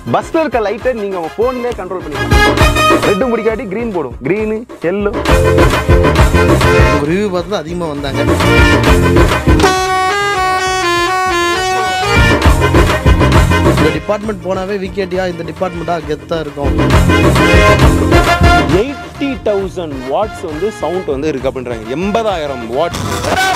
பஸ்ஸில் இருக்க லைட்டை நீங்கள் உங்கள் ஃபோன்லேயே கண்ட்ரோல் பண்ணிக்கலாம் ரெட்டும் பிடிக்காட்டி க்ரீன் போடும் க்ரீனு எல்லோ உங்கள் ரிவ்யூ பார்த்து தான் அதிகமாக வந்தாங்க இந்த டிபார்ட்மெண்ட் போனாவே விகேடியா இந்த டிபார்ட்மெண்ட்டாக கெத்தாக இருக்கும் எயிட்டி தௌசண்ட் வாட்ஸ் வந்து சவுண்ட் வந்து இருக்கு அப்படின்றாங்க எண்பதாயிரம் வாட்ஸ்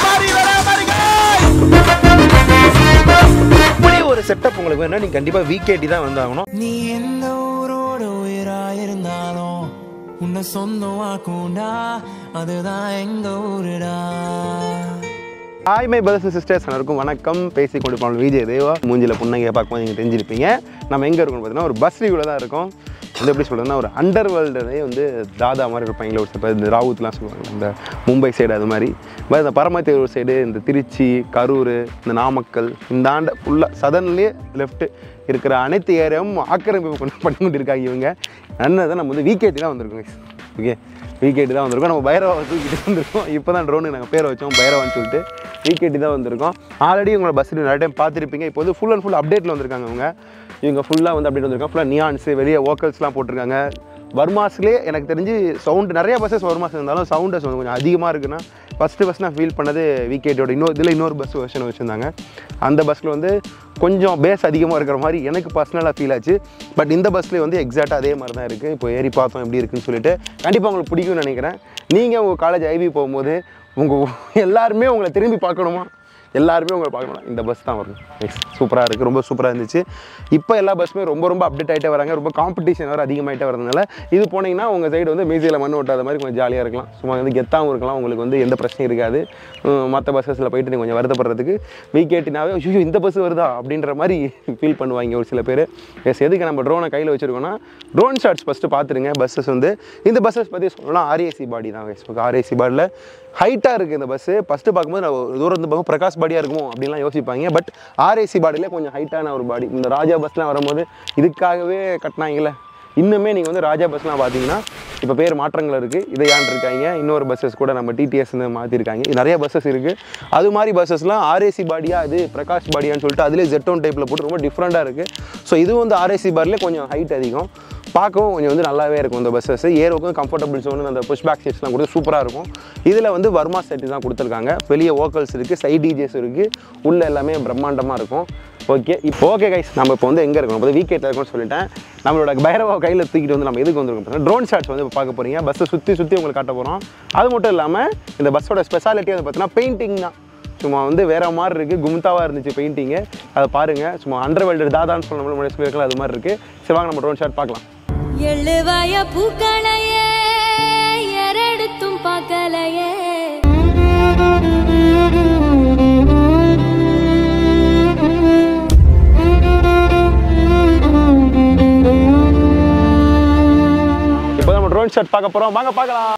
இப்படி ஒரு செட்டப் உங்களுக்கு வேணா நீங்க கண்டிப்பா விகேடி தான் வந்தாகணும் நீ எந்த ஊரோட உயிராயிருந்தாலும் உன்னை சொந்தமாக்கும்டா அதுதான் எங்க ஊருடா ஹாய் மை பிரதர்ஸ் சிஸ்டர்ஸ் எல்லாருக்கும் வணக்கம் பேசி கொண்டு போன விஜய் தேவா மூஞ்சில புன்னகையை பார்க்கும்போது நீங்கள் தெரிஞ்சிருப்பீங்க நம்ம எங்கே இருக்கோம்னு பார்த்தீங்கன்னா ஒரு பஸ் ரிவ்யூவில் தான் இருக்கோம் வந்து எப்படி சொல்கிறதுனா ஒரு அண்டர் வேர்ல்டுலேயே வந்து தாதா மாதிரி இருப்பாங்களே ஒரு சில இந்த ராவுத்லாம் சொல்லுவாங்க இந்த மும்பை சைடு அது மாதிரி பட் இந்த பரமத்தேரூர் சைடு இந்த திருச்சி கரூர் இந்த நாமக்கல் இந்த ஆண்டு ஃபுல்லாக சதன்லேயே லெஃப்ட்டு இருக்கிற அனைத்து ஏரியாவும் ஆக்கிரமிப்பு கொண்டு பண்ணி கொண்டு இருக்காங்க இவங்க அண்ணன் நம்ம வந்து விகேடி தான் வந்திருக்கோம் ஓகே விகேடி தான் வந்திருக்கோம் நம்ம பைரவா தூக்கிட்டு வந்திருக்கோம் இப்போ தான் ட்ரோனு நாங்கள் பேரை வச்சோம் பைரவான்னு சொல்லிட்டு விகேடி தான் வந்திருக்கோம் ஆல்ரெடி உங்களை பஸ் நிறைய டைம் பார்த்துருப்பீங்க இப்போ வந்து ஃபுல் அண்ட் ஃபுல் அப்டேட்டில் வந்திருக்காங்க அவங்க இவங்க ஃபுல்லாக வந்து அப்டேட் வந்திருக்காங்க ஃபுல்லாக நியான்ஸு வெளியே வோக்கல்ஸ்லாம் போட்டிருக்காங்க வர்மாஸ்லேயே எனக்கு தெரிஞ்சு சவுண்டு நிறைய பஸ்ஸஸ் வர்மாஸ் இருந்தாலும் சவுண்டஸ் வந்து கொஞ்சம் அதிகமாக இருக்குன்னா ஃபஸ்ட்டு ஃபஸ்ட் நான் ஃபீல் பண்ணது விகேடியோட இன்னொரு இதில் இன்னொரு பஸ் வெர்ஷன் வச்சுருந்தாங்க அந்த பஸ்ஸில் வந்து கொஞ்சம் பேஸ் அதிகமாக இருக்கிற மாதிரி எனக்கு பர்சனலாக ஃபீல் ஆச்சு பட் இந்த பஸ்லேயே வந்து எக்ஸாக்டாக அதே மாதிரி தான் இருக்குது இப்போ ஏறி பார்த்தோம் எப்படி இருக்குன்னு சொல்லிட்டு கண்டிப்பாக உங்களுக்கு பிடிக்கும்னு நினைக்கிறேன் நீங்கள் உங்கள் காலேஜ் ஐபி போகும்போது உங்கள் எல்லாருமே உங்களை திரும்பி பார்க்கணுமா எல்லாருமே உங்களை பார்க்கணும் இந்த பஸ் தான் வரணும் நெக்ஸ்ட் சூப்பராக இருக்குது ரொம்ப சூப்பராக இருந்துச்சு இப்போ எல்லா பஸ்ஸுமே ரொம்ப ரொம்ப அப்டேட் ஆகிட்டே வராங்க ரொம்ப காம்படிஷன் வேறு அதிகமாகிட்டே வரதுனால இது போனீங்கன்னா உங்கள் சைடு வந்து மியூசியில் மண் ஓட்டாத மாதிரி கொஞ்சம் ஜாலியாக இருக்கலாம் சும்மா வந்து கெத்தாகவும் இருக்கலாம் உங்களுக்கு வந்து எந்த பிரச்சனையும் இருக்காது மற்ற பஸ்ஸஸில் போயிட்டு நீங்கள் கொஞ்சம் வருத்தப்படுறதுக்கு வீக்கேட்டினாவே ஐயோ இந்த பஸ் வருதா அப்படின்ற மாதிரி ஃபீல் பண்ணுவாங்க ஒரு சில பேர் எஸ் எதுக்கு நம்ம ட்ரோனை கையில் வச்சுருக்கோன்னா ட்ரோன் ஷாட்ஸ் ஃபஸ்ட்டு பார்த்துருங்க பஸ்ஸஸ் வந்து இந்த பஸ்ஸஸ் பற்றி சொல்லலாம் ஆர்ஏசி பாடி தான் guys. ஆர்ஏசி பாடியில் ஹைட்டாக இருக்குது இந்த பஸ்ஸு ஃபஸ்ட்டு பார்க்கும்போது நான் ஒரு தூரம் இருந்து பார்க்கும் பிரகாஷ் பாடியாக இருக்குமோ அப்படின்லாம் யோசிப்பாங்க பட் ஆர்ஏசி பாடியில் கொஞ்சம் ஹைட்டான ஒரு பாடி இந்த ராஜா பஸ்லாம் வரும்போது இதுக்காகவே கட்டினாங்கல்ல இன்னுமே நீங்கள் வந்து ராஜா பஸ்லாம் பார்த்தீங்கன்னா இப்போ பேர் மாற்றங்கள் இருக்குது இதை ஏன் இருக்காங்க இன்னொரு பஸ்ஸஸ் கூட நம்ம டிடிஎஸ் மாற்றிருக்காங்க நிறைய பஸ்ஸஸ் இருக்குது அது மாதிரி பஸ்ஸஸ்லாம் ஆர்ஏசி பாடியா இது பிரகாஷ் பாடியான்னு சொல்லிட்டு அதிலே ஜெட்டோன் டைப்பில் போட்டு ரொம்ப டிஃப்ரெண்ட்டாக இருக்குது ஸோ இது வந்து ஆர்ஏசி பாடிலே கொஞ்சம் ஹைட் அதிகம் பார்க்கவும் கொஞ்சம் வந்து நல்லாவே இருக்கும் இந்த பஸ்ஸஸ் ஏரோக்கும் கம்ஃபர்டபுள் ஜோன் அந்த புஷ் பேக் சீட்ஸ்லாம் கொடுத்து சூப்பராக இருக்கும் இதில் வந்து வர்மா செட் தான் கொடுத்துருக்காங்க வெளியே வோக்கல்ஸ் இருக்குது சைட் டிஜேஸ் இருக்குது உள்ள எல்லாமே பிரம்மாண்டமாக இருக்கும் ஓகே இப்போ ஓகே கைஸ் நம்ம இப்போ வந்து எங்கே இருக்கோம் இப்போ வீக்கெட்டில் இருக்கோம்னு சொல்லிட்டேன் நம்மளோட பைரவா கையில் தூக்கிட்டு வந்து நம்ம எதுக்கு வந்திருக்கோம் ட்ரோன் ஷாட்ஸ் வந்து இப்போ பார்க்க போகிறீங்க பஸ்ஸை சுற்றி சுற்றி உங்களுக்கு காட்ட போகிறோம் அது மட்டும் இல்லாமல் இந்த பஸ்ஸோட ஸ்பெஷாலிட்டி வந்து பார்த்தீங்கன்னா பெயிண்டிங் தான் சும்மா வந்து வேற மாதிரி இருக்குது கும்தாவாக இருந்துச்சு பெயிண்டிங்கு அதை பாருங்கள் சும்மா அண்டர் வேல்டு தாதான்னு சொல்ல முன்னாடி சொல்லியிருக்கலாம் அது மாதிரி இருக்குது சரி வாங்க நம்ம ட்ரோன் ஷாட் பார்க்கலாம் எழுவாய பூக்களையே எரடுத்தும் பார்க்கலையே இப்போ நம்ம ட்ரோன் ஷாட் பார்க்க போகிறோம் வாங்க பார்க்கலாம்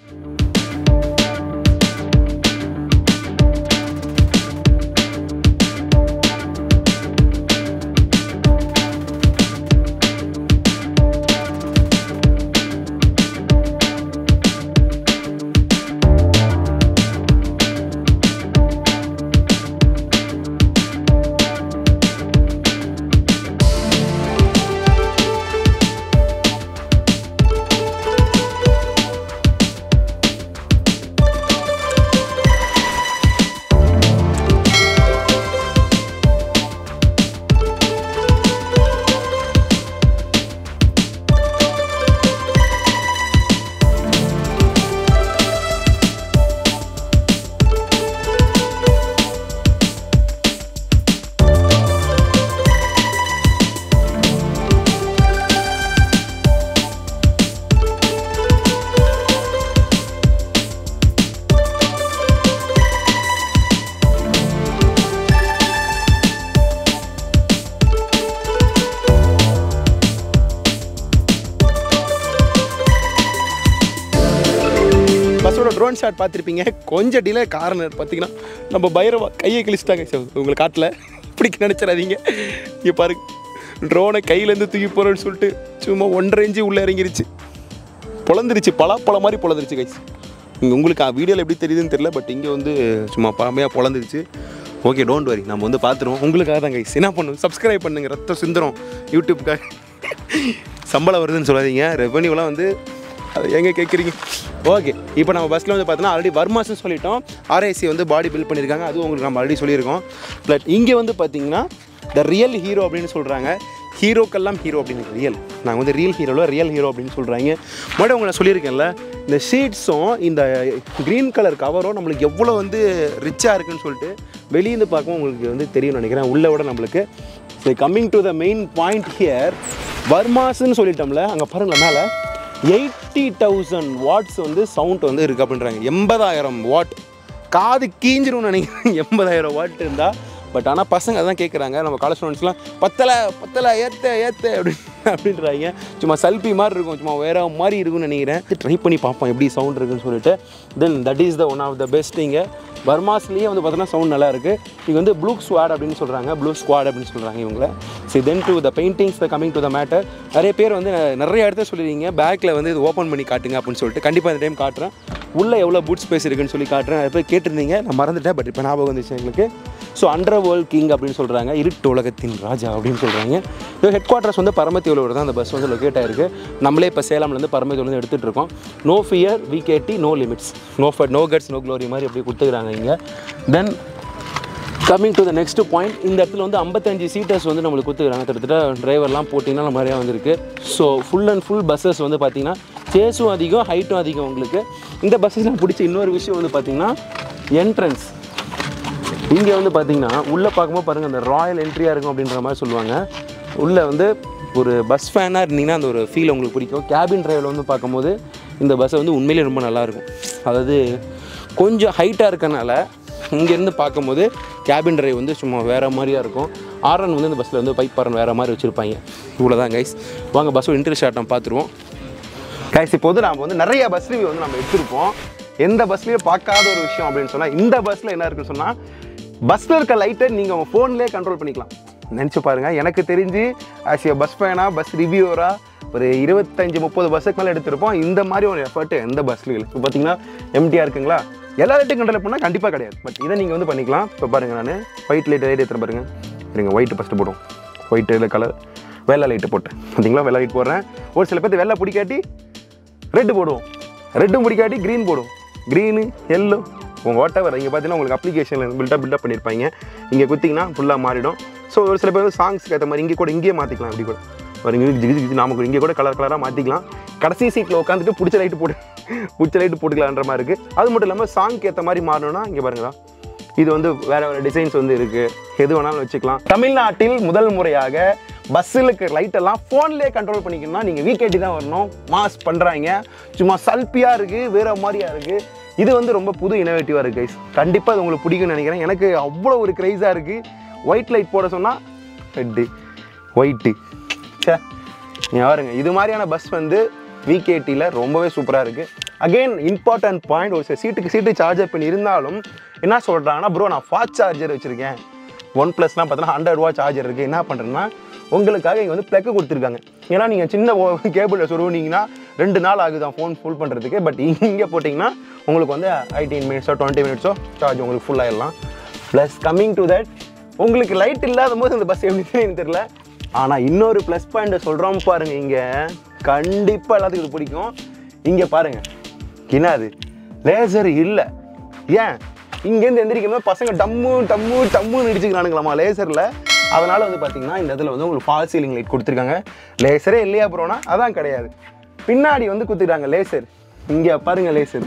பஸ்ஸோட ட்ரோன் ஷாட் பார்த்துருப்பீங்க கொஞ்சம் டிலே காரணம் பார்த்தீங்கன்னா நம்ம பைரவா கையை கிழிச்சிட்டாங்க சார் உங்களை காட்டில் இப்படி நினச்சிடாதீங்க இங்கே பாருங்க ட்ரோனை கையிலேருந்து தூக்கி போகிறேன்னு சொல்லிட்டு சும்மா ஒன்றரை இன்ச்சு உள்ளே இறங்கிருச்சு பொழந்துருச்சு பலாப்பழம் மாதிரி பொழந்துருச்சு கைஸ் இங்கே உங்களுக்கு வீடியோவில் எப்படி தெரியுதுன்னு தெரியல பட் இங்கே வந்து சும்மா பழமையாக பொழந்துருச்சு ஓகே டோன்ட் வரி நம்ம வந்து பார்த்துருவோம் உங்களுக்காக தான் கைஸ் என்ன பண்ணும் சப்ஸ்கிரைப் பண்ணுங்க ரத்தம் சிந்துரும் யூடியூப்காக சம்பளம் வருதுன்னு சொல்லாதீங்க ரெவன்யூலாம் வந்து அது எங்கே கேட்குறீங்க ஓகே இப்போ நம்ம பஸ்ஸில் வந்து பார்த்தோன்னா ஆல்ரெடி வர்மாஸ்னு சொல்லிட்டோம் ஆர்ஐசி வந்து பாடி பில்ட் பண்ணியிருக்காங்க அதுவும் உங்களுக்கு நம்ம ஆல்ரெடி சொல்லியிருக்கோம் பட் இங்கே வந்து பார்த்தீங்கன்னா த ரியல் ஹீரோ அப்படின்னு சொல்கிறாங்க ஹீரோக்கெல்லாம் ஹீரோ அப்படின்னு ரியல் நாங்கள் வந்து ரியல் ஹீரோவில் ரியல் ஹீரோ அப்படின்னு சொல்கிறாங்க மறுபடியும் உங்களை சொல்லியிருக்கேன்ல இந்த ஷீட்ஸும் இந்த க்ரீன் கலர் கவரும் நம்மளுக்கு எவ்வளோ வந்து ரிச்சாக இருக்குன்னு சொல்லிட்டு வெளியிருந்து பார்க்கவும் உங்களுக்கு வந்து தெரியும்னு நினைக்கிறேன் உள்ளே விட நம்மளுக்கு so coming to the main point here வர்மாஸ்ன்னு சொல்லிட்டோம்ல அங்கே பாருங்களேன் மேலே எயிட்டி தௌசண்ட் வாட்ஸ் வந்து சவுண்ட் வந்து இருக்குது அப்படின்றாங்க எண்பதாயிரம் வாட் காது கீஞ்சிரும்னு நினைக்கிறேன் எண்பதாயிரம் வாட் இருந்தால் பட் ஆனால் பசங்க அதான் கேட்குறாங்க நம்ம காலேஜ் ஸ்டூடெண்ட்ஸ்லாம் பத்தலை பத்தலை ஏற்ற ஏற்ற அப்படின்னு அப்படின்றாங்க சும்மா சல்பி மாதிரி இருக்கும் சும்மா வேற மாதிரி இருக்கும்னு நினைக்கிறேன் ட்ரை பண்ணி பார்ப்போம் எப்படி சவுண்ட் இருக்குன்னு சொல்லிட்டு then that is the one of the best இங்கே பர்மாஸ்லேயே வந்து பார்த்தோன்னா சவுண்ட் நல்லா இருக்குது இது வந்து ப்ளூ ஸ்குவாட் அப்படின்னு சொல்கிறாங்க ப்ளூ ஸ்குவாட் அப்படின்னு சொல்கிறாங்க இவங்கள so then to the paintings the coming to the matter நிறைய பேர் வந்து நிறைய இடத்துல சொல்லிடுவீங்க பேக்கில் வந்து இது ஓப்பன் பண்ணி காட்டுங்க அப்படின்னு சொல்லிட்டு கண்டிப்பாக இந்த டைம் காட்டுறேன் உள்ளே எவ்வளோ பூட் ஸ்பேஸ் இருக்குன்னு சொல்லி காட்டுறேன் அதை போய் கேட்டிருந்தீங்க நான் மறந்துட்டேன் பட் இப்போ ஞாபகம் வந்துச்சு எங்களுக்கு ஸோ அண்டர் வேர்ல்ட் கிங் அப்படின்னு சொல்கிறாங்க இருட்டு உலகத்தின் ராஜா அப்படின்னு சொல்கிறாங்க இது ஹெட் குவார்ட்டர்ஸ் வந்து பரமத்தியூரில் தான் அந்த பஸ் வந்து லொக்கேட் ஆயிருக்கு நம்மளே இப்போ சேலம்லேருந்து பரமத்தியூர்லேருந்து எடுத்துகிட்டு இருக்கோம் no fear VKD no limits no fat no guts no glory மாதிரி அப்படி கொடுத்துக்கிறாங்க இங்கே then coming to the next point இந்த இடத்துல வந்து ஐம்பத்தஞ்சு சீட்டர்ஸ் வந்து நம்மளுக்கு கொடுத்துக்கிறாங்க கிட்டத்தட்ட டிரைவர்லாம் போட்டிங்கன்னா நம்ம நிறையா வந்திருக்கு so full and full buses வந்து பார்த்தீங்கன்னா சேஸும் அதிகம் ஹைட்டும் அதிகம் உங்களுக்கு இந்த பஸ்ஸஸ்லாம் பிடிச்ச இன்னொரு விஷயம் வந்து பார்த்தீங்கன்னா என்ட்ரன்ஸ் இங்கே வந்து பார்த்தீங்கன்னா உள்ளே பார்க்கும்போது பாருங்கள் அந்த ராயல் என்ட்ரியாக இருக்கும் அப்படின்ற மாதிரி சொல்லுவாங்க உள்ளே வந்து ஒரு பஸ் ஃபேனாக இருந்தீங்கன்னா அந்த ஒரு ஃபீல் உங்களுக்கு பிடிக்கும் கேபின் டிரைவில் வந்து பார்க்கும்போது இந்த பஸ்ஸை வந்து உண்மையிலேயே ரொம்ப நல்லாயிருக்கும் அதாவது கொஞ்சம் ஹைட்டாக இருக்கனால இங்கேருந்து பார்க்கும்போது கேபின் டிரைவ் வந்து சும்மா வேறு மாதிரியாக இருக்கும் ஆரன் வந்து இந்த பஸ்ஸில் வந்து பைப் ஆரன் வேறு மாதிரி வச்சுருப்பாங்க இவ்வளோ தான் கைஸ் வாங்க பஸ்ஸோட இன்டர்வியூ ஷாட் நம்ம பார்த்துருவோம் கைஸ் இப்போ வந்து நம்ம வந்து நிறைய பஸ் ரிவ்யூ வந்து நம்ம எடுத்திருப்போம் எந்த பஸ்லேயும் பார்க்காத ஒரு விஷயம் அப்படின்னு சொன்னால் இந்த பஸ்ஸில் என்ன இருக்குன்னு சொன்னால் பஸ்ஸில் இருக்க லைட்டை நீங்கள் உங்கள் ஃபோன்லேயே கண்ட்ரோல் பண்ணிக்கலாம் நினச்சி பாருங்கள் எனக்கு தெரிஞ்சு ஆஸ் ஏ பஸ் ஃபேனாக பஸ் ரிவ்யூவராக ஒரு இருபத்தஞ்சு முப்பது பஸ்ஸுக்கு மேலே எடுத்திருப்போம் இந்த மாதிரி ஒரு எஃபர்ட் எந்த பஸ்லையும் இல்லை இப்போ பார்த்தீங்கன்னா எம்டிஆர் இருக்குங்களா எல்லா லைட்டும் கண்ட்ரோல் பண்ணால் கண்டிப்பாக கிடையாது பட் இதை நீங்கள் வந்து பண்ணிக்கலாம் இப்போ பாருங்கள் நான் ஒயிட் லைட் லைட் எடுத்துகிட்டு பாருங்கள் இருங்க ஒயிட் ஃபஸ்ட்டு போடும் ஒயிட் கலர் வெள்ளை லைட்டு போட்டேன் பார்த்தீங்களா வெள்ளை லைட் போடுறேன் ஒரு சில பேர் வெள்ளை பிடிக்காட்டி ரெட்டு போடுவோம் ரெட்டும் பிடிக்காட்டி க்ரீன் போடுவோம் க்ரீனு எல்லோ உங்கள் வாட்டவர் இங்கே பார்த்தீங்கன்னா உங்களுக்கு அப்ளிகேஷனில் பில்டப் பில்டப் பண்ணியிருப்பாங்க இங்கே குத்திங்கன்னா ஃபுல்லாக மாறிடும் ஸோ ஒரு சில பேர் வந்து சாங்ஸ்க்கு ஏற்ற மாதிரி இங்கே கூட இங்கேயே மாற்றிக்கலாம் அப்படி கூட ஒரு இங்கே ஜிகி ஜிகி நாம கூட இங்கே கூட கலர் கலராக மாற்றிக்கலாம் கடைசி சீட்டில் உட்காந்துட்டு பிடிச்ச லைட்டு போட்டு பிடிச்ச லைட்டு போட்டுக்கலான்ற மாதிரி இருக்குது அது மட்டும் இல்லாமல் சாங்க்கு ஏற்ற மாதிரி மாறணும்னா இங்கே பாருங்களா இது வந்து வேற வேற டிசைன்ஸ் வந்து இருக்கு எது வேணாலும் வச்சுக்கலாம் தமிழ்நாட்டில் முதல் முறையாக பஸ்ஸில் இருக்க லைட் எல்லாம் ஃபோன்லேயே கண்ட்ரோல் பண்ணிக்கணும்னா நீங்கள் விகேடி தான் வரணும் மாஸ் பண்ணுறாங்க சும்மா சல்பியாக இருக்குது வேற மாதிரியா இருக்குது இது வந்து ரொம்ப புது இனோவேட்டிவாக இருக்குது கைஸ் கண்டிப்பாக அது உங்களுக்கு பிடிக்கும்னு நினைக்கிறேன் எனக்கு அவ்வளோ ஒரு க்ரைஸாக இருக்குது ஒயிட் லைட் போட சொன்னால் ரெட்டு ஒயிட்டு சே நீங்க பாருங்க இது மாதிரியான பஸ் வந்து விகேடியில் ரொம்பவே சூப்பராக இருக்குது அகெயின் இம்பார்ட்டன்ட் பாயிண்ட் ஒரு சில சீட்டுக்கு சீட்டு சார்ஜர் பண்ணி இருந்தாலும் என்ன சொல்கிறாங்கன்னா ப்ரோ நான் ஃபாஸ்ட் சார்ஜர் வச்சுருக்கேன் ஒன் ப்ளஸ்லாம் பார்த்தீங்கன்னா ஹண்ட்ரட் ரூபா சார்ஜர் இருக்குது என்ன பண்ணுறேன்னா உங்களுக்காக இங்கே வந்து ப்ளக்கு கொடுத்துருக்காங்க ஏன்னா நீங்கள் சின்ன கேபிளில் சொருவினீங்கன்னா ரெண்டு நாள் ஆகுதான் ஃபோன் ஃபுல் பண்ணுறதுக்கு பட் இங்கே போட்டிங்கன்னா உங்களுக்கு வந்து எயிட்டீன் மினிட்ஸோ டுவெண்ட்டி மினிட்ஸோ சார்ஜ் உங்களுக்கு ஃபுல் ஆயிடலாம் ப்ளஸ் கம்மிங் டு தட் உங்களுக்கு லைட் இல்லாத போது இந்த பஸ் எப்படி தெரியும் தெரியல ஆனால் இன்னொரு ப்ளஸ் பாயிண்ட் சொல்கிறோம் பாருங்க இங்கே கண்டிப்பாக எல்லாத்துக்கும் இது பிடிக்கும் இங்கே பாருங்க என்னது லேசர் இல்லை ஏன் இங்கேருந்து எந்திரிக்கும் பசங்க டம்மு டம்மு டம்முன்னு இடிச்சுக்கிறானுங்களாமா லேசரில் அதனால் வந்து பார்த்தீங்கன்னா இந்த இடத்துல வந்து உங்களுக்கு ஃபால் சீலிங் லைட் கொடுத்துருக்காங்க லேசரே இல்லையா ப்ரோனா அதான் கிடையாது பின்னாடி வந்து கொடுத்துருக்காங்க லேசர் இங்கே பாருங்க லேசர்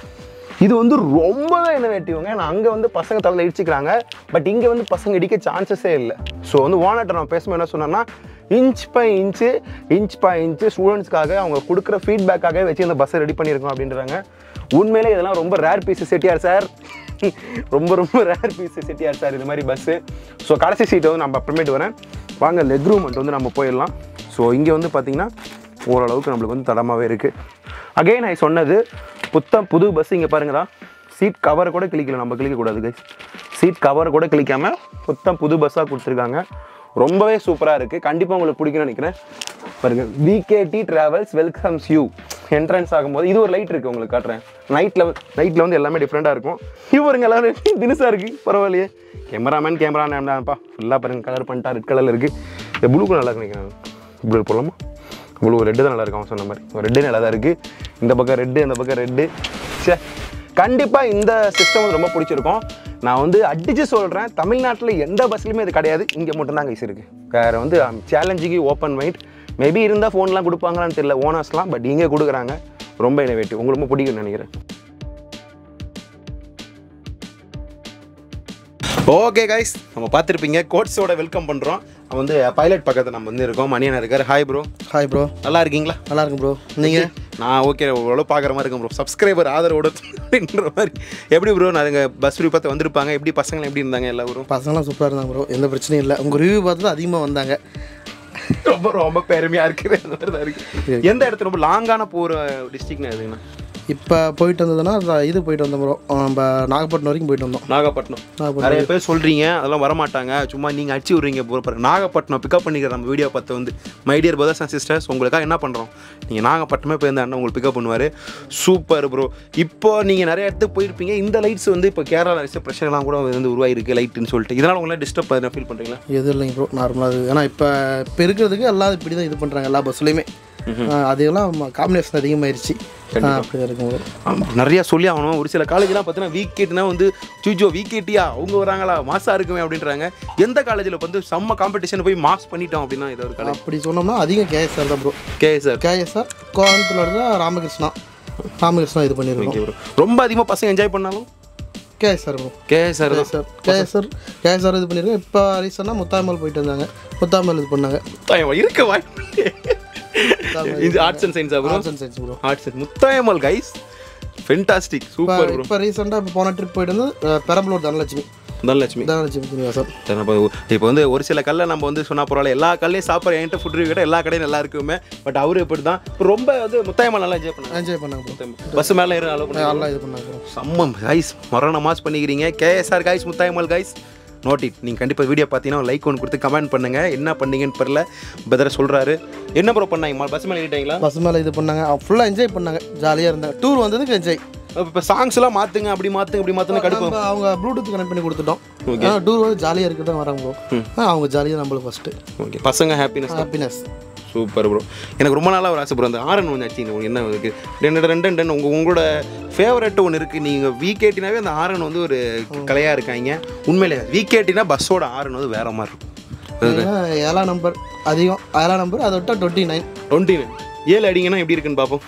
இது வந்து ரொம்பவே இன்னோவேட்டிவ்ங்க ஏன்னா அங்கே வந்து பசங்க தலையில் இடிச்சுக்கிறாங்க பட் இங்கே வந்து பசங்க இடிக்க சான்சஸே இல்லை ஸோ வந்து ஓனர்கிட்ட நம்ம பேசும்போது என்ன சொன்னோம்னா inch by inch inch by inch ஸ்டூடெண்ட்ஸ்க்காக அவங்க கொடுக்குற ஃபீட்பேக்காகவே வச்சு இந்த பஸ்ஸை ரெடி பண்ணியிருக்கோம் அப்படின்றாங்க உண்மையிலே இதெல்லாம் ரொம்ப ரேர் பீஸ் செட்டியார் சார் ரொம்ப ரொம்ப ரேர் பீஸ் செட்டியார் சார் இது மாதிரி பஸ்ஸு ஸோ கடைசி சீட்டை வந்து நம்ம அப்புறமேட்டு வரேன் வாங்க லெக் ரூமெண்ட் வந்து நம்ம போயிடலாம் ஸோ இங்கே வந்து பார்த்திங்கன்னா ஓரளவுக்கு நம்மளுக்கு வந்து தடமாகவே இருக்குது அகைன் நான் சொன்னது புத்தம் புது பஸ் இங்கே பாருங்கடா சீட் கவரை கூட கிளிக்கல நம்ம கிளிக்கக்கூடாது கைஸ் சீட் கவரை கூட கிளிக்காமல் புத்தம் புது பஸ்ஸாக கொடுத்துருக்காங்க ரொம்பவே சூப்பராக இருக்குது கண்டிப்பாக உங்களுக்கு பிடிக்கும்னு நினைக்கிறேன் பாருங்க VKD travels welcomes you entrance ஆகும்போது இது ஒரு லைட் இருக்குது உங்களுக்கு காட்டுறேன் நைட்டில் நைட்டில் வந்து எல்லாமே டிஃப்ரெண்ட்டாக இருக்கும் இவருங்க எல்லாரும் தினுசாக இருக்குது பரவாயில்லையே கேமராமேன் கேமரா நேம்டாப்பா ஃபுல்லாக பாருங்க கலர் பண்ணிட்டா ரெட் கலரில் இருக்குது இந்த ப்ளூ கலர் நல்லா இருக்கு நினைக்கிறேன் ப்ளூ போடலாமா இவ்வளோ ரெட்டு தான் நல்லா இருக்கும் அவன் சொன்ன மாதிரி ரெட்டு நல்லா தான் இருக்குது இந்த பக்கம் ரெட்டு அந்த பக்கம் ரெட்டு சே கண்டிப்பாக இந்த சிஸ்டம் வந்து ரொம்ப பிடிச்சிருக்கும் நான் வந்து அடித்து சொல்கிறேன் தமிழ்நாட்டில் எந்த பஸ்லையுமே இது கிடையாது இங்கே மட்டும்தான் கைஸ் இருக்குது வேறு வந்து சேலஞ்சுக்கு ஓப்பன் மைண்ட் மேபி இருந்தால் ஃபோன்லாம் கொடுப்பாங்களான்னு தெரியல ஓனர்ஸ்லாம் பட் இங்கே கொடுக்குறாங்க ரொம்ப இனோவேட்டிவ் உங்களுக்கு ரொம்ப பிடிக்கும்னு நினைக்கிறேன் ஓகே கைஸ் நம்ம பார்த்துருப்பீங்க கோட்ஸோட வெல்கம் பண்ணுறோம் வந்து பைலட் பக்கத்தில் நம்ம வந்து இருக்கோம் மணியனா இருக்கார் ஹாய் ப்ரோ ஹாய் ப்ரோ நல்லா இருக்கீங்களா நல்லா இருக்கும் ப்ரோ நீங்கள் நான் ஓகே ஓரளவு பார்க்குற மாதிரி இருக்கும் ப்ரோ சப்ஸ்கிரைபர் ஆதரவோட அப்படின்ற மாதிரி எப்படி ப்ரோ நான் இங்கே பஸ் பார்த்து வந்திருப்பாங்க எப்படி பசங்க எப்படி இருந்தாங்க எல்லாரும் பசங்களாம் சூப்பராக இருந்தாங்க ப்ரோ எந்த பிரச்சனையும் இல்லை உங்கள் ரிவ்யூ பார்த்து தான் அதிகமாக வந்தாங்க ரொம்ப ரொம்ப பெருமையாக இருக்குது அந்த மாதிரி தான் இருக்குது எந்த இடத்துல ரொம்ப லாங்கான போகிற டிஸ்ட்ரிக்னா எதுங்கண்ணா இப்போ போயிட்டு வந்ததுன்னா அதான் இது போயிட்டு வந்தோம் ப்ரோ நம்ம நாகப்பட்டினம் வரைக்கும் போயிட்டு வந்தோம் நாகப்பட்டினம் நாகப்பட்டினம். நிறைய பேர் சொல்கிறீங்க அதெல்லாம் வரமாட்டாங்க சும்மா நீங்கள் அடிச்சு விட்றீங்க ப்ரோ பாருங்க நாகப்பட்டினம் பிக்கப் பண்ணிக்கிற நம்ம வீடியோ பார்த்து வந்து my dear brothers and sisters உங்களுக்காக என்ன பண்ணுறோம் நீங்கள் நாகப்பட்டினமே போய் அந்த அண்ணன் உங்களுக்கு பிக்கப் பண்ணுவார் சூப்பர் ப்ரோ இப்போ நீங்கள் நிறைய இடத்துக்கு போயிருப்பீங்க இந்த லைட்ஸ் வந்து இப்போ கேரளா லைட்ஸ் பிரச்சனைலாம் கூட வந்து உருவாயிருக்கு லைட்டுன்னு சொல்லிட்டு இதனால் உங்களை டிஸ்டர்ப் ஃபீல் பண்ணுறீங்களா எதுவும் இல்லைங்க ப்ரோ நார்மலாக அது ஏன்னா இப்போ இப்போ இருக்கிறதுக்கு எல்லாம் இப்படி தான் இது பண்ணுறாங்க எல்லா பஸ்ஸுலையுமே அதெல்லாம் காம்பினேஷன் அதிகமாயிருச்சு அப்படி தான் இருக்கும் bro. ஆமாம் நிறையா சொல்லி ஆகணும் ஒரு சில காலேஜ்லாம் பார்த்தீங்கன்னா வீக்கெட்னா வந்து சுஜோ வீக்கெட்டியா அவங்க வராங்களா மாசா இருக்குமே அப்படின்றாங்க எந்த காலேஜில் வந்து செம்ம காம்படிஷன் போய் மாஸ் பண்ணிட்டோம் அப்படின்னா இது ஒரு காலேஜ் அப்படி சொன்னோம்னா அதிகம் கேஎஸ்ஆர் தான் bro K sir KSR Coimbatore தான் ராமகிருஷ்ணா ராமகிருஷ்ணா இது பண்ணியிருக்கோம் ஓகே ப்ரோ ரொம்ப அதிகமாக பசங்க என்ஜாய் பண்ணாலும் கேஎஸ்ஆர் ப்ரோ கே சார் தான் கேஎஸ்ஆர் கேஎஸ்ஆர் கேஎஸ்ஆர் இது பண்ணியிருக்கோம் இப்போ ரீசெண்டாக முத்தாமல் போயிட்டு வந்தாங்க முத்தாமல் இது பண்ணாங்க முத்தாயம்மாள் இருக்க வாய்ப்பு இது arts and science bro arts and science bro arts and Muthayammal guys fantastic இப்போ சூப்பர் ப்ரோ இப்போ ரீசெண்டாக இப்போ போன ட்ரிப் போயிட்டு வந்து அஹ், பெரம்பலூர் தனலட்சுமி தனலட்சுமி தனலட்சுமி சீனிவாசன் சரி, அப்போ இப்போ வந்து ஒரு சில கல்லை நம்ம வந்து சொன்னா பரவாயில்ல எல்லா கல்லையும் சாப்பிட்ற என்கிட்ட ஃபுட் ரிவ்யூ கிட்ட எல்லா கடையும் நல்லா இருக்குமே பட் அவரு இப்படி தான் ரொம்ப வந்து முத்தாயம்மாள் நல்லா என்ஜாய் பண்ணாங்க என்ஜாய் பண்ணாங்க ப்ரோ பஸ் மேலே ஏற அளவு நல்லா இது பண்ணாங்க ப்ரோ செம்ம கைஸ் மரண மாஸ் பண்ணிக்கிறீங்க KSR guys Muthayammal guys note it நீங்கள் கண்டிப்பாக வீடியோ பார்த்தீங்கன்னா லைக் ஒன்று கொடுத்து கமெண்ட் பண்ணுங்கள் என்ன பண்ணீங்கன்னு தெரில பெதரை சொல்கிறாரு என்ன ப்ரோ பண்ணாங்க பஸ் மேலே ஏறிட்டீங்களா பஸ் மேலே இது பண்ணாங்க ஃபுல்லாக என்ஜாய் பண்ணாங்க ஜாலியாக இருந்தாங்க டூர் வந்ததுக்கு என்ஜாய் இப்போ சாங்ஸ் எல்லாம் மாற்றுங்க அப்படி மாற்றுங்க இப்படி மாற்றுங்க கடுப்பு நம்ம அவங்க ப்ளூடூத் கனெக்ட் பண்ணி கொடுத்துட்டோம் டூர் வந்து ஜாலியாக இருக்க தான் வராங்க ப்ரோ அவங்க ஜாலியாக நம்மளுக்கு ஃபஸ்ட்டு ஓகே பசங்க ஹாப்பினஸ் ஹாப்பினஸ் சூப்பர் ப்ரோ எனக்கு ரொம்ப நாளாக ஒரு ஆசை ப்ரோ அந்த ஆரன் ஒன்று ஆச்சு உங்களுக்கு என்ன இருக்குது ரெண்டு ரெண்டு ரெண்டு ரெண்டு உங்கள் உங்களோட ஃபேவரட் ஒன்று இருக்குது நீங்கள் விகேட்டினாவே அந்த ஆரன் வந்து ஒரு கலையாக இருக்காங்க உண்மையிலே விகேட்டினா பஸ்ஸோட ஆரன் வந்து வேற மாதிரி இருக்கும் ஏழாம் நம்பர் அதிகம் ஏழாம் நம்பர் அதை விட்டா டுவெண்ட்டி நைன் டுவெண்ட்டி ஏழு அடிங்கன்னா எப்படி இருக்குன்னு பார்ப்போம்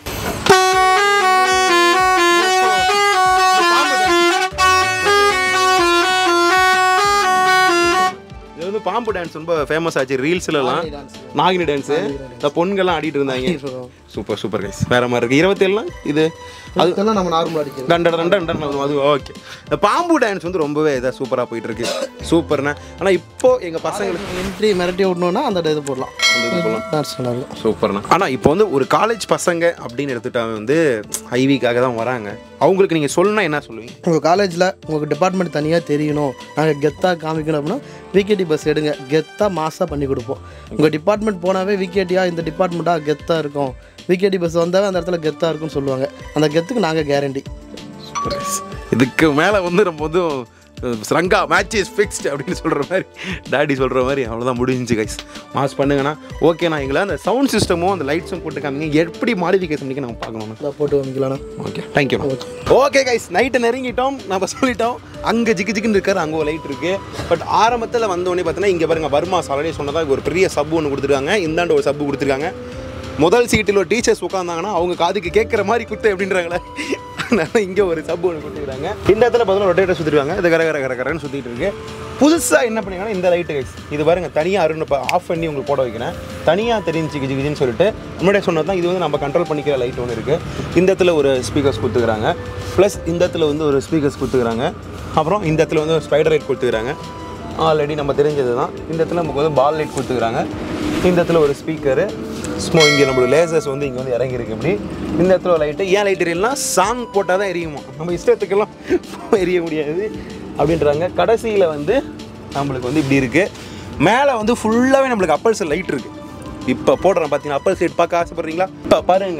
இது வந்து பாம்பு டான்ஸ் ரொம்ப ஃபேமஸ் ஆச்சு ரீல்ஸ்லலாம் நாகினி டான்ஸு இந்த பொண்கள்லாம் ஆடிட்டு இருந்தாங்க சூப்பர் சூப்பர் கைஸ் வேற மாதிரி இருக்கு இருபத்தேழுலாம் இது அது அதெல்லாம் நம்ம நார்மல் அடிக்கிறது டண்ட டண்ட டண்ட அது ஓகே இந்த பாம்பு டான்ஸ் வந்து ரொம்பவே இதாக சூப்பராக போயிட்டு இருக்கு சூப்பர்ண்ணா ஆனால் இப்போ எங்கள் பசங்களுக்கு என்ட்ரி மிரட்டி விடணுன்னா அந்த இது போடலாம் அந்த இது போடலாம். டான்ஸ் நல்லா இருக்கும் சூப்பர்ண்ணா ஆனால் இப்போ வந்து ஒரு காலேஜ் பசங்க அப்படின்னு எடுத்துட்டா வந்து ஐவிக்காக தான் வராங்க அவங்களுக்கு நீங்கள் சொல்லணும்னா என்ன சொல்லுவீங்க உங்கள் காலேஜில் உங்களுக்கு டிபார்ட்மெண்ட் தனியாக தெரியணும் நாங்கள் கெத்தாக காமிக்கணும் அப்படின்னா விகேடி பஸ் எடுங்க கெத்தாக மாசாக பண்ணி கொடுப்போம் உங்கள் டிபார்ட்மெண்ட் போனாவே விகேடியாக இந்த டிபார்ட்மெண்ட்டாக கெத்தாக இருக்கும் விகேடி பஸ் வந்தாவே அந்த இடத்துல கெத்தாக இருக்கும்னு சொல்லுவாங்க அந்த கெத்துக்கு நாங்கள் கேரண்டி சூப்பர் இதுக்கு மேலே வந்து நம்ம வந்து ரங்கா மேட்ச் இஸ் ஃபிக்ஸ்டு அப்படின்னு சொல்கிற மாதிரி டாடி சொல்கிற மாதிரி அவ்வளோதான் முடிஞ்சு கைஸ் மாஸ் பண்ணுங்கண்ணா ஓகேண்ணா எங்களை அந்த சவுண்ட் சிஸ்டமும் அந்த லைட்ஸும் போட்டு காமிங்க எப்படி மாடிஃபிகேஷன் பண்ணி நம்ம பார்க்கணும் இதை போட்டு காமிக்கலாம்ண்ணா okay thank you okay guys night நெருங்கிட்டோம் நம்ம சொல்லிட்டோம் அங்கே ஜிக்கு ஜிக்குன்னு இருக்காரு அங்கே ஒரு லைட் இருக்கு பட் ஆரம்பத்தில் வந்தோடனே பார்த்தீங்கன்னா இங்கே பாருங்க வர்மா ஆல்ரெடி சொன்னதா ஒரு பெரிய சப் ஒன்று கொடுத்துருக்காங்க இந்தாண்டு ஒரு சப்பு கொடுத்துருக்காங்க முதல் சீட்டில் ஒரு டீச்சர்ஸ் உட்காந்தாங்கன்னா அவங்க காதுக்கு கேட்குற மாதிரி குத்து அப்படின்றாங்களே அதனால இங்கே ஒரு சப் ஒன்று கொடுத்துருக்காங்க இந்த இடத்துல பார்த்தீங்கன்னா ரொட்டேட்டர் சுற்றிருக்காங்க இது கர கர கர கரன்னு சுற்றிட்டு இருக்கு புதுசாக என்ன பண்ணிங்கன்னா இந்த லைட்டு கைஸ் இது பாருங்க தனியாக அருண் இப்போ ஆஃப் பண்ணி உங்களுக்கு போட வைக்கிறேன் தனியாக தெரிஞ்சு கிஜி கிஜின்னு சொல்லிட்டு முன்னாடியே சொன்னது தான் இது வந்து நம்ம கண்ட்ரோல் பண்ணிக்கிற லைட் ஒன்று இருக்குது இந்த இடத்துல ஒரு ஸ்பீக்கர்ஸ் கொடுத்துக்கிறாங்க ப்ளஸ் இந்த இடத்துல வந்து ஒரு ஸ்பீக்கர்ஸ் கொடுத்துக்கிறாங்க அப்புறம் இந்த இடத்துல வந்து ஸ்பைடர் லைட் கொடுத்துக்கிறாங்க ஆல்ரெடி நம்ம தெரிஞ்சது தான் இந்த இடத்துல நமக்கு வந்து பால் லைட் கொடுத்துக்கிறாங்க இந்த இடத்துல ஒரு ஸ்பீக்கரு ஸ்மோ இங்கே நம்மளோட லேசர்ஸ் வந்து இங்கே வந்து இறங்கியிருக்கு இப்படி இந்த இடத்துல லைட்டு ஏன் லைட் எரியலாம் சாங் போட்டால் தான் எரியுமா நம்ம இஷ்டத்துக்கெல்லாம் எரிய முடியாது அப்படின்றாங்க கடைசியில் வந்து நம்மளுக்கு வந்து இப்படி இருக்குது மேலே வந்து ஃபுல்லாகவே நம்மளுக்கு அப்பல்ஸ் லைட் இருக்குது இப்போ போடுறேன் பார்த்தீங்கன்னா அப்பல் சைட் பார்க்க ஆசைப்படுறீங்களா இப்போ பாருங்க guys.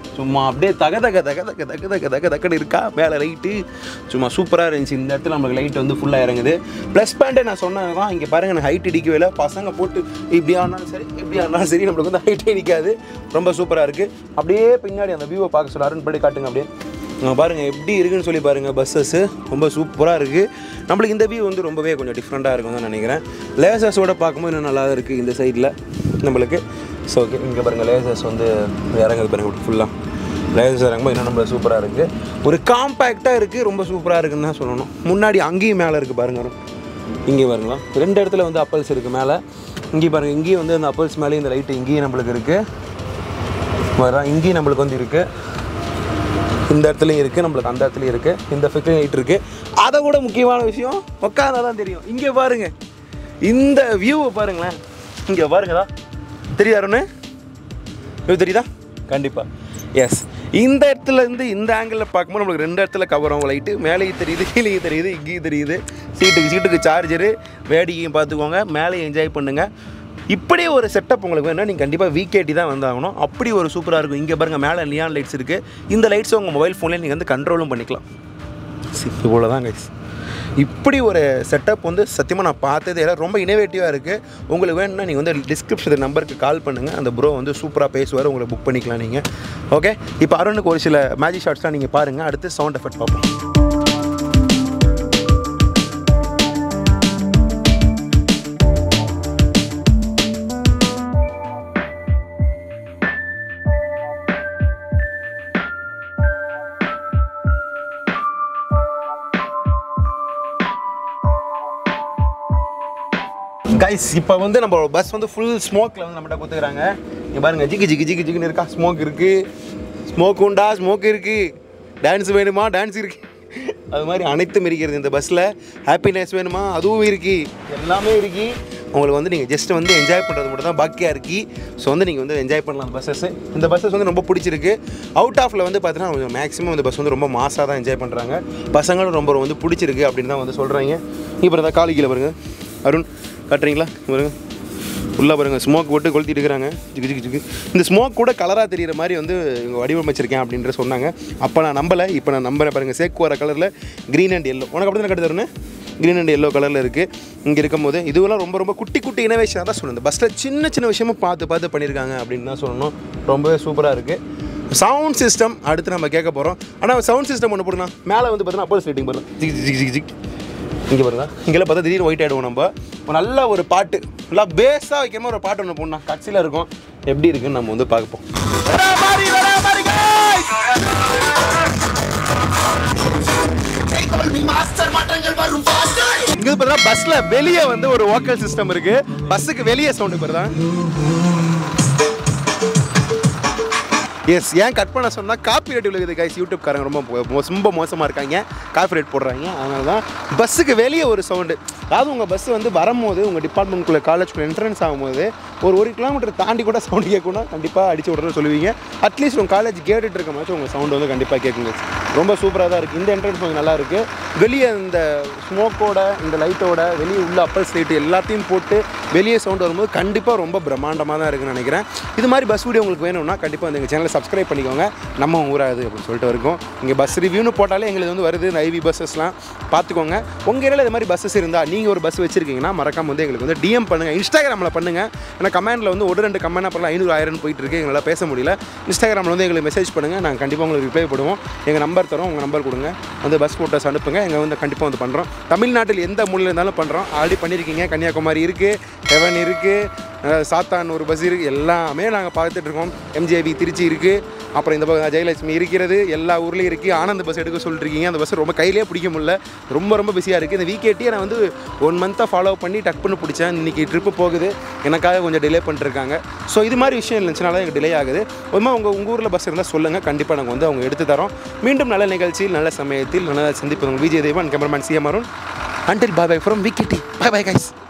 சும்மா அப்படியே தக தக தக தக தக தக தக தக்கன்னு இருக்கா மேலே லைட்டு சும்மா சூப்பராக இருந்துச்சு இந்த இடத்துல நம்மளுக்கு லைட் வந்து ஃபுல்லாக இறங்குது ப்ளஸ் பாயிண்ட்டே நான் சொன்னது தான் இங்கே பாருங்க எனக்கு ஹைட் இடிக்கவே இல்லை பசங்க போட்டு இப்படி ஆனாலும் சரி இப்படி ஆனாலும் சரி நம்மளுக்கு வந்து ஹைட்டே இடிக்காது ரொம்ப சூப்பராக இருக்குது அப்படியே பின்னாடி அந்த வியூவை பார்க்க சொல்ல அருண் படி காட்டுங்க அப்படியே அங்க பாருங்க எப்படி இருக்குன்னு சொல்லி பாருங்கள் பஸ்ஸஸ் ரொம்ப சூப்பராக இருக்குது நம்மளுக்கு இந்த வியூ வந்து ரொம்பவே கொஞ்சம் டிஃப்ரெண்ட்டாக இருக்கும்னு தான் நினைக்கிறேன் லேசர்ஸோட பார்க்கும்போது இன்னும் நல்லா இருக்குது இந்த சைடில் நம்மளுக்கு ஸோ ஓகே இங்கே பாருங்கள் லேசர்ஸ் வந்து இறங்குது பாருங்கள் ஃபுல்லாக லேசர்ஸ் இறங்கும்போது இன்னும் நம்ம சூப்பராக இருக்குது ஒரு காம்பேக்டாக இருக்குது ரொம்ப சூப்பராக இருக்குன்னு தான் சொல்லணும் முன்னாடி அங்கேயும் மேலே இருக்குது பாருங்க அருண். இங்கே பாருங்களா ரெண்டு இடத்துல வந்து அப்பல்ஸ் இருக்குது மேலே இங்கேயும் பாருங்கள் இங்கேயும் வந்து அந்த அப்பல்ஸ் மேலே இந்த லைட்டு இங்கேயும் நம்மளுக்கு இருக்குது வரா இங்கேயும் நம்மளுக்கு வந்து இருக்குது இந்த இடத்துலையும் இருக்குது நம்மளுக்கு அந்த இடத்துலையும் இருக்குது இந்த ஃபிஃப்டின் லைட் இருக்குது அதை விட முக்கியமான விஷயம் உட்காந்தா தான் தெரியும் இங்கே பாருங்க இந்த வியூவை பாருங்களேன் இங்கே பாருங்கதா தெரியாருன்னு வியூ தெரியுதா கண்டிப்பாக எஸ் இந்த இடத்துல இருந்து இந்த ஆங்கிளில் பார்க்கும்போது நம்மளுக்கு ரெண்டு இடத்துல கவர் ஆகும் லைட்டு மேலேயும் தெரியுது கீழேயும் தெரியுது இங்கேயும் தெரியுது சீட்டுக்கு சீட்டுக்கு சார்ஜரு வேடிக்கையும் பார்த்துக்கோங்க மேலேயும் என்ஜாய் பண்ணுங்கள் இப்படி ஒரு செட்டப் உங்களுக்கு வேணும்னா நீங்கள் கண்டிப்பாக விகேடி தான் வந்தாகணும் அப்படி ஒரு சூப்பராக இருக்கும் இங்கே பாருங்கள் மேலே நியான் லைட்ஸ் இருக்குது இந்த லைட்ஸை உங்கள் மொபைல் ஃபோன்லேயே நீங்கள் வந்து கண்ட்ரோலும் பண்ணிக்கலாம் இவ்வளோ தான் கைஸ் இப்படி ஒரு செட்டப் வந்து சத்தியமாக நான் பார்த்ததே இல்லை ரொம்ப இனோவேட்டிவாக இருக்குது உங்களுக்கு வேணும்னா நீங்கள் வந்து டிஸ்கிரிப்ஷன் நம்பருக்கு கால் பண்ணுங்கள் அந்த ப்ரோ வந்து சூப்பராக பேசுவார் உங்களை புக் பண்ணிக்கலாம் நீங்கள் ஓகே இப்போ அருணுக்கு ஒரு சில மேஜிக் ஷாட்ஸ்லாம் நீங்கள் பாருங்கள் அடுத்து சவுண்ட் எஃபெக்ட் பார்ப்போம் கைஸ் இப்போ வந்து நம்ம பஸ் வந்து ஃபுல் ஸ்மோக்கில் வந்து நம்மகிட்ட கொடுத்துக்கிறாங்க இங்கே பாருங்க ஜிகு ஜிகு ஜிகு ஜிகுன்னு இருக்கா ஸ்மோக் இருக்குது ஸ்மோக் உண்டா ஸ்மோக் இருக்குது டான்ஸ் வேணுமா டான்ஸ் இருக்குது அது மாதிரி அனைத்தும் இருக்கிறது இந்த பஸ்ஸில் ஹாப்பினஸ் வேணுமா அதுவும் இருக்குது எல்லாமே இருக்கு உங்களுக்கு வந்து நீங்கள் ஜஸ்ட் வந்து என்ஜாய் பண்ணுறது மட்டும் தான் பாக்கியாக இருக்கு ஸோ வந்து நீங்கள் வந்து என்ஜாய் பண்ணலாம் அந்த பஸ்ஸஸ் இந்த பஸ்ஸஸ் வந்து ரொம்ப பிடிச்சிருக்கு அவுட் ஆஃபில் வந்து பார்த்தீங்கன்னா கொஞ்சம் மேக்ஸிமம் இந்த பஸ் வந்து ரொம்ப மாசாக தான் என்ஜாய் பண்ணுறாங்க பசங்களும் ரொம்ப வந்து பிடிச்சிருக்கு அப்படின்னு தான் வந்து சொல்கிறாங்க இப்போ தான் காலி கீழே பாருங்க அருண் காட்டுறீங்களா இங்க பாருங்க உள்ளே பாருங்க ஸ்மோக் போட்டு கொளுத்திட்டு இருக்கிறாங்க ஜிகு ஜிகு ஜிகு இந்த ஸ்மோக் கூட கலராக தெரியிற மாதிரி வந்து இவங்க வடிவமைச்சிருக்கேன் அப்படின்ற சொன்னாங்க அப்போ நான் நம்பலை இப்போ நான் நம்புறேன் பாருங்கள் சேக்கு வர கலரில் க்ரீன் அண்ட் எல்லோ உனக்கு அப்படி தானே கட்டு தருணு க்ரீன் அண்ட் எல்லோ கலரில் இருக்குது இங்கே இருக்கும்போது இதுவெல்லாம் ரொம்ப ரொம்ப குட்டி குட்டி இனோவேஷனாக தான் சொல்லணும் இந்த பஸ்ஸில் சின்ன சின்ன விஷயமும் பார்த்து பார்த்து பண்ணியிருக்காங்க அப்படின்னு தான் சொல்லணும் ரொம்பவே சூப்பராக இருக்குது சவுண்ட் சிஸ்டம் அடுத்து நம்ம கேட்க போகிறோம் ஆனால் சவுண்ட் சிஸ்டம் ஒன்று போடுனா மேலே வந்து பார்த்தீங்கன்னா அப்போஸ் லைட்டிங் போடலாம் ஜிக் ஜிக் ஜிக் ஜிக் இங்கே பாருங்க இங்கெல்லாம் பார்த்தா திடீர்னு ஒயிட் ஆகிடுவோம் நம்ம ஒரு நல்ல ஒரு பாட்டு நல்லா பேஸாக வைக்கிற மாதிரி ஒரு பாட்டு ஒன்று போடணும் கட்சியில் இருக்கும் எப்படி இருக்குன்னு நம்ம வந்து பார்ப்போம் இங்க பார்த்தா பஸ்ல வெளியே வந்து ஒரு வோக்கல் சிஸ்டம் இருக்கு பஸ்ஸுக்கு வெளியே சவுண்டு வருதா எஸ் ஏன் கட் பண்ண சொன்னால் காப்பி ரேட் விழுகுது கைஸ் யூடியூப்காரங்க ரொம்ப மோ- ரொம்ப மோசமாக இருக்காங்க காப்பி ரேட் போடுறாங்க அதனால தான் பஸ்ஸுக்கு வெளியே ஒரு சவுண்டு அதாவது உங்கள் பஸ் வந்து வரும்போது உங்கள் டிபார்ட்மெண்ட்குள்ளே காலேஜ்குள்ளே என்ட்ரன்ஸ் ஆகும்போது ஒரு ஒரு கிலோமீட்டர் தாண்டி கூட சவுண்டு கேட்கணும் கண்டிப்பாக அடிச்சு விட்றேன்னு சொல்லுவீங்க அட்லீஸ்ட் உங்கள் காலேஜ் கேட்டுட்டு இருக்க மாதிரி உங்கள் சவுண்டு வந்து கண்டிப்பாக கேட்குங்க ரொம்ப சூப்பராக தான் இருக்குது இந்த என்ட்ரன்ஸ் கொஞ்சம் நல்லா இருக்குது வெளியே இந்த ஸ்மோக்கோட இந்த லைட்டோட வெளியே உள்ள அப்பல்ஸ் லைட்டு எல்லாத்தையும் போட்டு வெளியே சவுண்ட் வரும்போது கண்டிப்பாக ரொம்ப பிரம்மாண்டமாக தான் இருக்குன்னு நினைக்கிறேன் இது மாதிரி பஸ் வீடியோ உங்களுக்கு வேணும்னா கண்டிப்பாக வந்து எங்கள் சேனலை சப்ஸ்கிரைப் பண்ணிக்கோங்க நம்ம ஊராது அப்படின்னு சொல்லிட்டு இருக்கும் இங்கே பஸ் ரிவ்யூன்னு போட்டாலே எங்களுக்கு வந்து வருது இந்த ஐவி பஸ்ஸஸ்லாம் பார்த்துக்கோங்க உங்கள் ஏரியாவில் இது மாதிரி பஸ்ஸஸ் இருந்தால் நீங்கள் ஒரு பஸ் வச்சிருக்கீங்கன்னா மறக்காம வந்து எங்களுக்கு வந்து டிஎம் பண்ணுங்கள் இன்ஸ்டாகிராமில் பண்ணுங்கள் ஏன்னா கமெண்ட்டில் வந்து ஒரு ரெண்டு கமெண்ட் அப்புறம் ஐநூறு ஆயிரம் போயிட்டு இருக்கு எங்களால் பேச முடியல இன்ஸ்டாகிராமில் வந்து எங்களுக்கு மெசேஜ் பண்ணுங்கள் நாங்கள் கண்டிப்பாக உங்களுக்கு ரிப்ளை பண்ணுவோம் எங்கள் நம்பர் தரோம் உங்கள் நம்பர் கொடுங்க வந்து பஸ் ஃபோட்டோஸ் அனுப்புங்க எங்கள் வந்து கண்டிப்பாக வந்து பண்ணுறோம் தமிழ்நாட்டில் எந்த மூலையில் இருந்தாலும் பண்ணுறோம் ஆல்ரெடி பண்ணியிருக்கீங்க கன்னியாகுமரி இருக்குது ஹெவன் இருக்குது அஹ் சாத்தான் ஒரு பஸ் இருக்குது எல்லாமே நாங்கள் பார்த்துட்டு இருக்கோம் எம்ஜேபி திருச்சி இருக்குது அப்புறம் இந்த பக்கம் ஜெயலட்சுமி இருக்கிறது எல்லா ஊர்லேயும் இருக்குது ஆனந்த் பஸ் எடுக்க சொல்லிருக்கீங்க அந்த பஸ் ரொம்ப கையிலே பிடிக்க முடியல ரொம்ப ரொம்ப பிஸியாக இருக்குது இந்த வீக்கெட்டியை நான் வந்து ஒன் மந்த்தாக ஃபாலோ பண்ணி டக் பண்ணி பிடிச்சேன் இன்றைக்கி ட்ரிப்பு போகுது எனக்காக கொஞ்சம் டிலே பண்ணிருக்காங்க ஸோ இது மாதிரி விஷயம் இருந்துச்சுனால எனக்கு டிலே ஆகுது ஒருமா உங்கள் உங்கள் ஊரில் பஸ் இருந்தால் சொல்லுங்கள் கண்டிப்பாக நாங்கள் வந்து அவங்க எடுத்து தரோம் மீண்டும் நல்ல நிகழ்ச்சியில் நல்ல சமயத்தில் நல்ல சந்திப்பு Vijay Devan cameraman CM Arun until bye bye from விக்கெட்டி பாய் பை கைஸ்